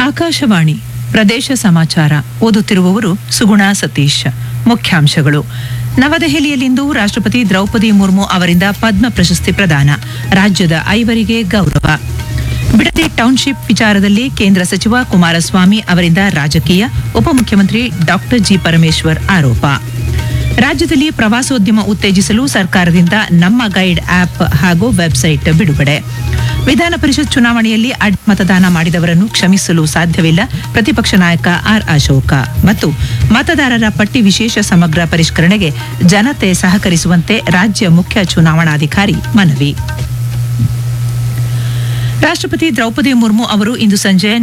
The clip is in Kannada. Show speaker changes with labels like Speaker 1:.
Speaker 1: ಆಕಾಶವಾಣಿ ಪ್ರದೇಶ ಸಮಾಚಾರ ಓದುತ್ತಿರುವವರು ಸುಗುಣ ಸತೀಶ್ ಮುಖ್ಯಾಂಶಗಳು ನವದೆಹಲಿಯಲ್ಲಿಂದು ರಾಷ್ಟ್ರಪತಿ ದ್ರೌಪದಿ ಮುರ್ಮು ಅವರಿಂದ ಪದ್ಮ ಪ್ರಶಸ್ತಿ ಪ್ರದಾನ ರಾಜ್ಯದ ಐವರಿಗೆ ಗೌರವ ಬಿಡದಿ ಟೌನ್ಶಿಪ್ ವಿಚಾರದಲ್ಲಿ ಕೇಂದ್ರ ಸಚಿವ ಕುಮಾರಸ್ವಾಮಿ ಅವರಿಂದ ರಾಜಕೀಯ ಉಪಮುಖ್ಯಮಂತ್ರಿ ಡಾಕ್ಟರ್ ಜಿ ಪರಮೇಶ್ವರ್ ಆರೋಪ ರಾಜ್ಯದಲ್ಲಿ ಪ್ರವಾಸೋದ್ಯಮ ಉತ್ತೇಜಿಸಲು ಸರ್ಕಾರದಿಂದ ನಮ್ಮ ಗೈಡ್ ಆಪ್ ಹಾಗೂ ವೆಬ್ಸೈಟ್ ಬಿಡುಗಡೆ ವಿಧಾನ ಪರಿಷತ್ ಚುನಾವಣೆಯಲ್ಲಿ ಅಡ್ ಮತದಾನ ಮಾಡಿದವರನ್ನು ಕ್ಷಮಿಸಲು ಸಾಧ್ಯವಿಲ್ಲ ಪ್ರತಿಪಕ್ಷ ನಾಯಕ ಆರ್ ಅಶೋಕ ಮತ್ತು ಮತದಾರರ ಪಟ್ಟಿ ವಿಶೇಷ ಸಮಗ್ರ ಪರಿಷ್ಕರಣೆಗೆ ಜನತೆ ಸಹಕರಿಸುವಂತೆ ರಾಜ್ಯ ಮುಖ್ಯ ಚುನಾವಣಾಧಿಕಾರಿ ಮನವಿ ರಾಷ್ಟ್ರಪತಿ ದ್ರೌಪದಿ ಮುರ್ಮು ಅವರು ಇಂದು ಸಂಜೆ